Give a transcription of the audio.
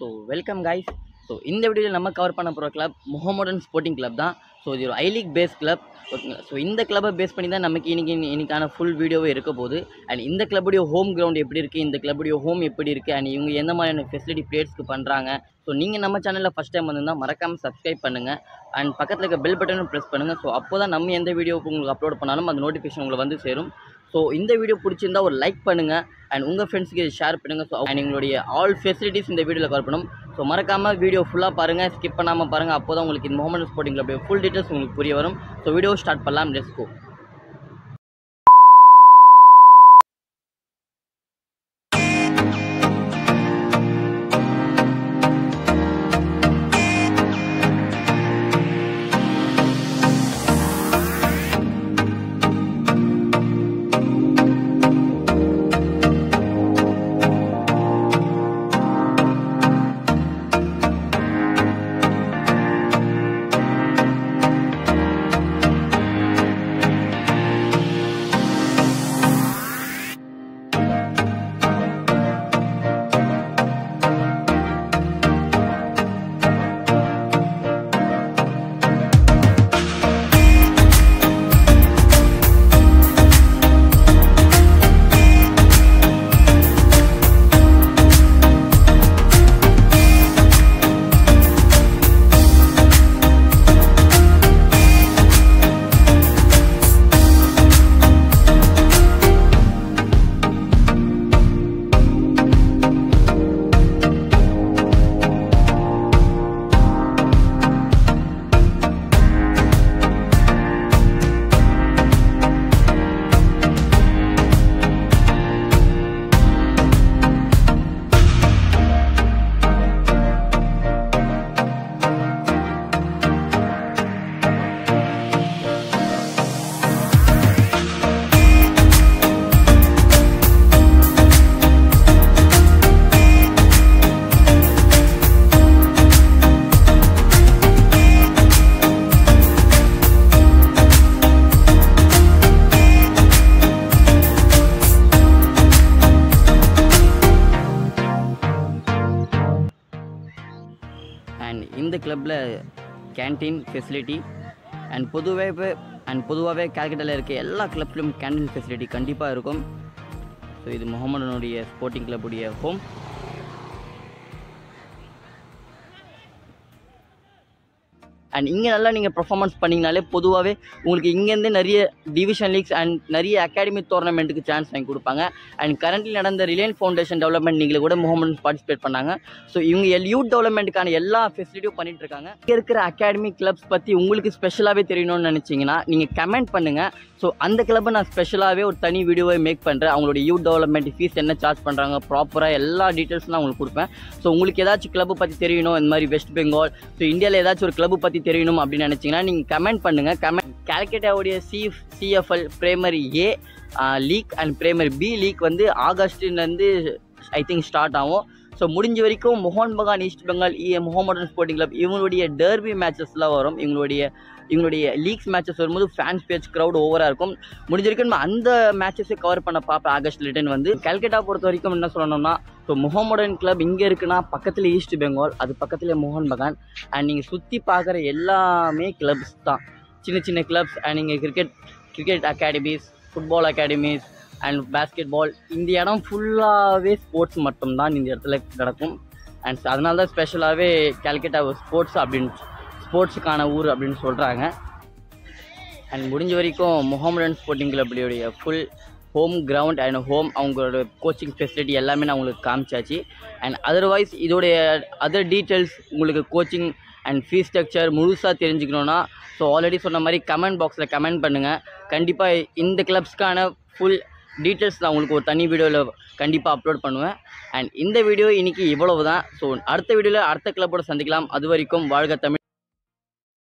so welcome guys so இந்த வீடியோவில் நம்ம கவர் பண்ண போகிற கிளப் முகமடன் ஸ்போர்ட்டிங் கிளப் தான் ஸோ இது ஒரு ஐ லீக் பேஸ் கிளப் ஓகேங்களா ஸோ இந்த கிளப்பை பேஸ் பண்ணி தான் நமக்கு இன்னைக்கு இன்னைக்கான ஃபுல் வீடியோவே இருக்க போகுது அண்ட் இந்த கிளப்புடைய ஹோம் கிரவுண்ட் எப்படி இருக்குது இந்த கிளப்புடைய ஹோம் எப்படி இருக்குது அண்ட் இவங்க எந்த மாதிரியான ஃபெசிலிட்டி பிளேயர்ஸ்க்கு பண்ணுறாங்க ஸோ நீங்கள் நம்ம சேனலில் ஃபஸ்ட் டைம் வந்திருந்தால் மறக்காமல் சப்ஸ்கிரைப் பண்ணுங்கள் அண்ட் பக்கத்தில் இருக்க பெல் பட்டனும் ப்ரெஸ் பண்ணுங்கள் ஸோ அப்போ தான் நம்ம எந்த வீடியோவுக்கு உங்களுக்கு அப்லோட் பண்ணாலும் அந்த நோட்டிஃபிகேஷன் உங்களுக்கு வந்து சேரும் ஸோ இந்த வீடியோ பிடிச்சிருந்தா ஒரு லைக் பண்ணுங்கள் அண்ட் உங்கள் ஃப்ரெண்ட்ஸ்க்கு ஷேர் பண்ணுங்கள் ஸோ அண்ட் எங்களுடைய ஆல் ஃபெசிலிட்டிஸ் இந்த வீடியோவில் கவர் பண்ணும் ஸோ மறக்காமல் வீடியோ ஃபுல்லாக பாருங்கள் ஸ்கிப் பண்ணாமல் பாருங்கள் அப்போ தான் உங்களுக்கு இந்த Mohammed sporting club full details உங்களுக்கு புரிய வரும் ஸோ வீடியோ ஸ்டார்ட் பண்ணலாம் லெட்ஸ் கோ அண்ட் இந்த கிளப்பில் கேன்டீன் ஃபெசிலிட்டி அண்ட் பொதுவாகவே அண்ட் பொதுவாகவே கேல்கட்டாவில் இருக்க எல்லா கிளப்லையும் கேன்டீன் ஃபெசிலிட்டி கண்டிப்பாக இருக்கும் ஸோ இது முகமடனுடைய ஸ்போர்ட்டிங் கிளப்புடைய ஹோம் அண்ட் இங்கே நல்லா நீங்கள் பர்ஃபார்மன்ஸ் பண்ணிங்கனாலே பொதுவாகவே உங்களுக்கு இங்கேருந்தே நிறைய டிவிஷன் லீக்ஸ் அண்ட் நிறைய அகாடமி டோர்னமெண்ட்டுக்கு சான்ஸ் வாங்கி கொடுப்பாங்க அண்ட் கரண்ட்லி நடந்த ரிலையன்ஸ் ஃபவுண்டேஷன் டெவலப்மெண்ட் நீங்கள் கூட முகமது பார்ட்டிசிபேட் பண்ணாங்க ஸோ இவங்க எல் யூத் டெவலப்மெண்ட்டுக்கான எல்லா ஃபெசிலிட்டியும் பண்ணிட்டு இருக்காங்க இங்கே இருக்கிற அகாடமி கிளப்ஸ் பற்றி உங்களுக்கு ஸ்பெஷலாகவே தெரியணும்னு நினச்சிங்கன்னா நீங்கள் கமெண்ட் பண்ணுங்கள் ஸோ அந்த கிளப்பை நான் ஸ்பெஷலாகவே ஒரு தனி வீடியோவை மேக் பண்ணுறேன் அவங்களுடைய யூத் டெவலப்மெண்ட் ஃபீஸ் என்ன சார்ஜ் பண்ணுறாங்க ப்ராப்பராக எல்லா டீட்டெயில்ஸ் நான் உங்களுக்கு கொடுப்பேன் ஸோ உங்களுக்கு ஏதாச்சும் கிளப்பை பற்றி தெரியணும் இந்த மாதிரி வெஸ்ட் பெங்கால் ஸோ இந்தியாவில் ஏதாச்சும் ஒரு கிளப்பு பற்றி தெரியணும் அப்படின்னு நினச்சிங்கன்னா நீங்கள் கமெண்ட் பண்ணுங்கள் கமெண்ட் கேல்கட்டாவுடைய C CFL primary A league and primary B league வந்து ஆகஸ்ட்லேருந்து ஐ திங்க் ஸ்டார்ட் ஆகும் ஸோ முடிஞ்ச வரைக்கும் மோகன் பகான் ஈஸ்ட் பெங்கால் இ முகமடன் ஸ்போர்ட்டிங் கிளப் இவங்களுடைய டர்பி மேட்சஸ்லாம் வரும் இவங்களுடைய இவங்களுடைய லீக்ஸ் மேட்சஸ் வரும்போது ஃபேன்ஸ் பேஜ் க்ரௌட் ஓவராக இருக்கும் முடிஞ்ச வரைக்கும் நம்ம அந்த மேட்சஸை கவர் பண்ண பார்ப்பேன் ஆகஸ்ட் ரிட்டன் வந்து கல்கட்டா பொறுத்த வரைக்கும் என்ன சொல்லணும்னா ஸோ முகமடன் கிளப் இங்கே இருக்குன்னா பக்கத்தில் ஈஸ்ட் பெங்கால் அது பக்கத்தில் மோகன் பகான் அண்ட் நீங்கள் சுற்றி பார்க்குற எல்லாமே கிளப்ஸ் தான் சின்ன சின்ன கிளப்ஸ் அண்ட் நீங்கள் cricket cricket academies football academies and basketball இந்த இடம் ஃபுல்லாகவே ஸ்போர்ட்ஸ் மட்டும்தான் இந்த இடத்துல கிடக்கும் அண்ட் அதனால தான் ஸ்பெஷலாகவே கேல்கட்டா ஸ்போர்ட்ஸ் அப்படின்னு ஸ்போர்ட்ஸுக்கான ஊர் அப்படின்னு சொல்கிறாங்க அண்ட் முடிஞ்ச வரைக்கும் முகமடன் ஸ்போர்ட்டிங் கிளப்புடைய full home ground and home அவங்களோட கோச்சிங் ஃபெசிலிட்டி எல்லாமே நான் உங்களுக்கு காமிச்சாச்சு அண்ட் அதர்வைஸ் இதோடைய அதர் டீட்டெயில்ஸ் உங்களுக்கு கோச்சிங் அண்ட் ஃபீஸ் ஸ்ட்ரக்சர் முழுசாக தெரிஞ்சுக்கணுன்னா ஸோ ஆல்ரெடி சொன்ன மாதிரி கமெண்ட் பாக்ஸில் கமெண்ட் பண்ணுங்கள் கண்டிப்பாக இந்த கிளப்ஸ்க்கான ஃபுல் டீட்டெயில்ஸ் நான் உங்களுக்கு ஒரு தனி வீடியோவில் கண்டிப்பாக அப்லோட் பண்ணுவேன் அண்ட் இந்த வீடியோ இன்றைக்கி இவ்வளவு தான் ஸோ அடுத்த வீடியோவில் அடுத்த கிளப்போட சந்திக்கலாம் அது வரைக்கும் வாழ்க தமிழ்